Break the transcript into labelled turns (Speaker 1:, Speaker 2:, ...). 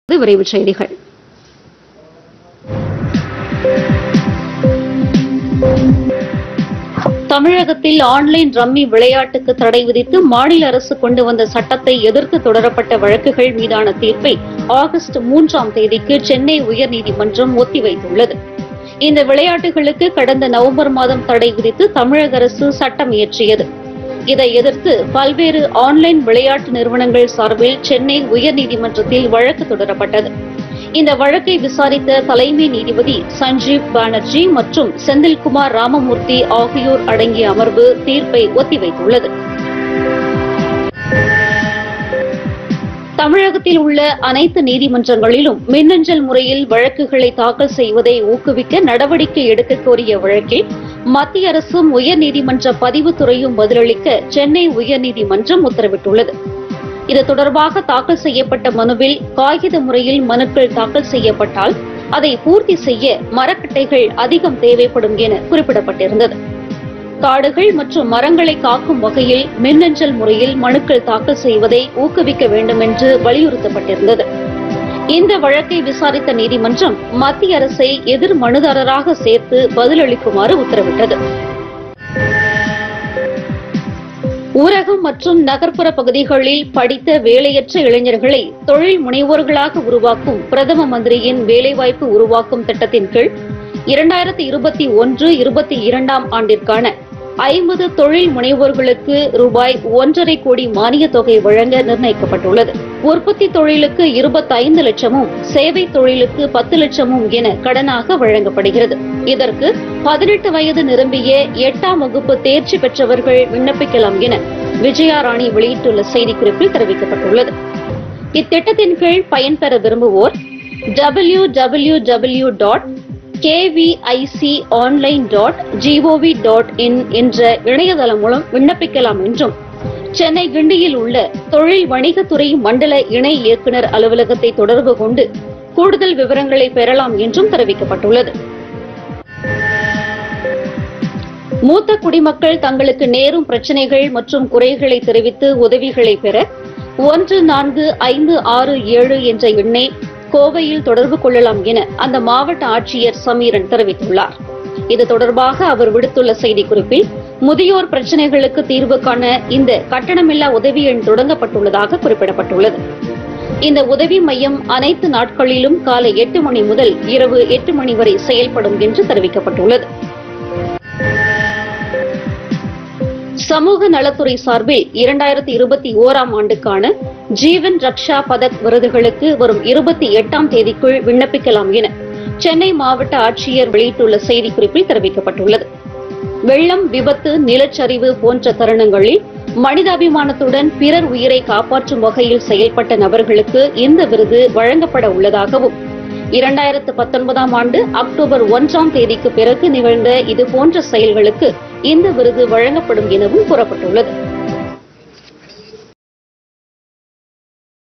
Speaker 1: இது விரைவுச் செய்திகள் தமிழகத்தில் ஆன்லைன் ரம்மி விளையாட்டுக்கு தடை விதித்து மாநில அரசு கொண்டு வந்த சட்டத்தை எதிர்த்து தொடரப்பட்ட வழக்குகள் மீதான தீர்ப்பை ஆகஸ்ட் மூன்றாம் தேதிக்கு சென்னை உயர்நீதிமன்றம் ஒத்திவைத்துள்ளது இந்த விளையாட்டுகளுக்கு கடந்த நவம்பர் மாதம் தடை விதித்து தமிழக அரசு சட்டம் இயற்றியது இதை எதிர்த்து பல்வேறு ஆன்லைன் விளையாட்டு நிறுவனங்கள் சார்பில் சென்னை உயர்நீதிமன்றத்தில் வழக்கு தொடரப்பட்டது இந்த வழக்கை விசாரித்த தலைமை நீதிபதி சஞ்சீவ் பானர்ஜி மற்றும் செந்தில்குமார் ராமமூர்த்தி ஆகியோர் அடங்கிய அமர்வு தீர்ப்பை ஒத்திவைத்துள்ளது தமிழகத்தில் உள்ள அனைத்து நீதிமன்றங்களிலும் மின்னஞ்சல் முறையில் வழக்குகளை தாக்கல் செய்வதை ஊக்குவிக்க நடவடிக்கை எடுக்க கோரிய வழக்கில் மத்திய அரசும் உயர்நீதிமன்ற பதிவுத்துறையும் பதிலளிக்க சென்னை உயர்நீதிமன்றம் உத்தரவிட்டுள்ளது இது தொடர்பாக தாக்கல் செய்யப்பட்ட மனுவில் காகித முறையில் மனுக்கள் தாக்கல் செய்யப்பட்டால் அதை பூர்த்தி செய்ய மரக்கட்டைகள் அதிகம் தேவைப்படும் என குறிப்பிடப்பட்டிருந்தது காடுகள் மற்றும் மரங்களை காக்கும் வகையில் மின்னஞ்சல் முறையில் மனுக்கள் தாக்கல் செய்வதை ஊக்குவிக்க வேண்டும் என்று வலியுறுத்தப்பட்டிருந்தது இந்த வழக்கை விசாரித்த நீதிமன்றம் மத்திய அரசை எதிர் மனுதாரராக சேர்த்து பதிலளிக்குமாறு உத்தரவிட்டது ஊரகம் மற்றும் நகர்ப்புற பகுதிகளில் படித்த வேலையற்ற இளைஞர்களை தொழில் முனைவோர்களாக உருவாக்கும் பிரதம மந்திரியின் வேலைவாய்ப்பு உருவாக்கும் திட்டத்தின் கீழ் இரண்டாயிரத்தி இருபத்தி ஒன்று இருபத்தி இரண்டாம் ஆண்டிற்கான ஐம்பது தொழில் முனைவோர்களுக்கு ரூபாய் ஒன்றரை கோடி மானியத் தொகை வழங்க நிர்ணயிக்கப்பட்டுள்ளது உற்பத்தி தொழிலுக்கு இருபத்தைந்து லட்சமும் சேவை தொழிலுக்கு பத்து லட்சமும் என கடனாக வழங்கப்படுகிறது இதற்கு பதினெட்டு வயது நிரம்பிய எட்டாம் வகுப்பு தேர்ச்சி பெற்றவர்கள் விண்ணப்பிக்கலாம் என விஜயா ராணி வெளியிட்டுள்ள செய்திக்குறிப்பில் தெரிவிக்கப்பட்டுள்ளது இத்திட்டத்தின் கீழ் பயன்பெற விரும்புவோர் W W W dot KVIC online dot GOV dot in என்ற இணையதளம் மூலம் விண்ணப்பிக்கலாம் என்றும் சென்னை கிண்டியில் உள்ள தொழில் வணிகத்துறை மண்டல இணை இயக்குநர் அலுவலகத்தை தொடர்பு கொண்டு கூடுதல் விவரங்களை பெறலாம் என்றும் தெரிவிக்கப்பட்டுள்ளது மூத்த குடிமக்கள் தங்களுக்கு நேரும் பிரச்சினைகள் மற்றும் குறைகளை தெரிவித்து உதவிகளை பெற ஒன்று நான்கு ஐந்து ஆறு ஏழு என்ற எண்ணை கோவையில் தொடர்பு கொள்ளலாம் என அந்த மாவட்ட ஆட்சியர் சமீரன் தெரிவித்துள்ளார் இது தொடர்பாக அவர் விடுத்துள்ள செய்திக்குறிப்பில் முதியோர் பிரச்சினைகளுக்கு தீர்வு காண இந்த கட்டணமில்லா உதவி எண் தொடங்கப்பட்டுள்ளதாக குறிப்பிடப்பட்டுள்ளது இந்த உதவி மையம் அனைத்து நாட்களிலும் காலை எட்டு மணி முதல் இரவு எட்டு மணி வரை செயல்படும் என்று தெரிவிக்கப்பட்டுள்ளது சமூக நலத்துறை சார்பில் இரண்டாயிரத்தி இருபத்தி ஓராம் ஆண்டுக்கான ஜீவன் ரக்ஷா பதக் விருதுகளுக்கு வரும் இருபத்தி எட்டாம் தேதிக்குள் விண்ணப்பிக்கலாம் என சென்னை மாவட்ட ஆட்சியர் வெளியிட்டுள்ள செய்திக்குறிப்பில் தெரிவிக்கப்பட்டுள்ளது வெள்ளம் விபத்து நிலச்சரிவு போன்ற தருணங்களில் மனிதாபிமானத்துடன் பிறர் உயிரை காப்பாற்றும் வகையில் செயல்பட்ட நபர்களுக்கு இந்த விருது வழங்கப்பட உள்ளதாகவும் இரண்டாயிரத்து பத்தொன்பதாம் ஆண்டு அக்டோபர் ஒன்றாம் தேதிக்கு பிறகு நிகழ்ந்த இதுபோன்ற செயல்களுக்கு இந்த விருது வழங்கப்படும் எனவும் கூறப்பட்டுள்ளது